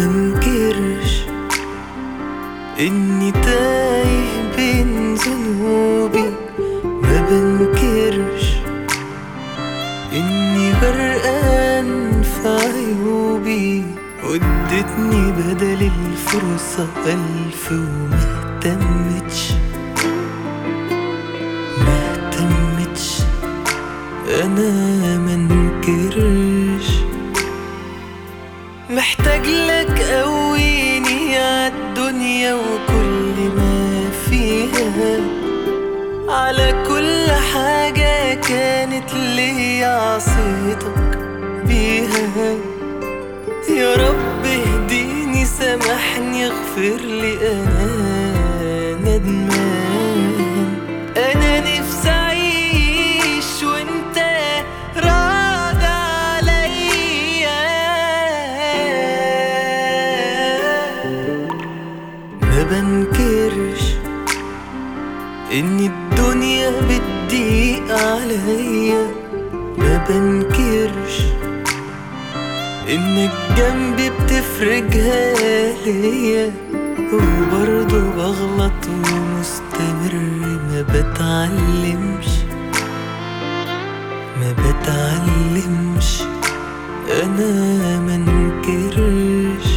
بنكرش اني تايه بين ذنوبي ما بنكرش اني غرقان في عيوبي وادتني بدل الفرصة ألف وما اهتمتش ما اهتمتش أنا منكرش محتاج لك قويني عالدنيا وكل ما فيها على كل حاجة كانت ليا عصيتك بيها يا رب اهديني سامحني اغفر لي انا ندمان انا نفسي اعيش وانت راضي عليا ما بنكرش ان الدنيا بتضيق عليا ما بنكرش انك جنبي بتفرجها ليا وبرضه بغلط ومستمر ما بتعلمش ما بتعلمش انا منكرش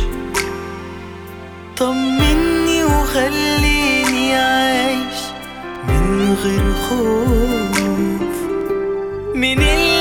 طمني وخليني عايش من غير خوف من اللي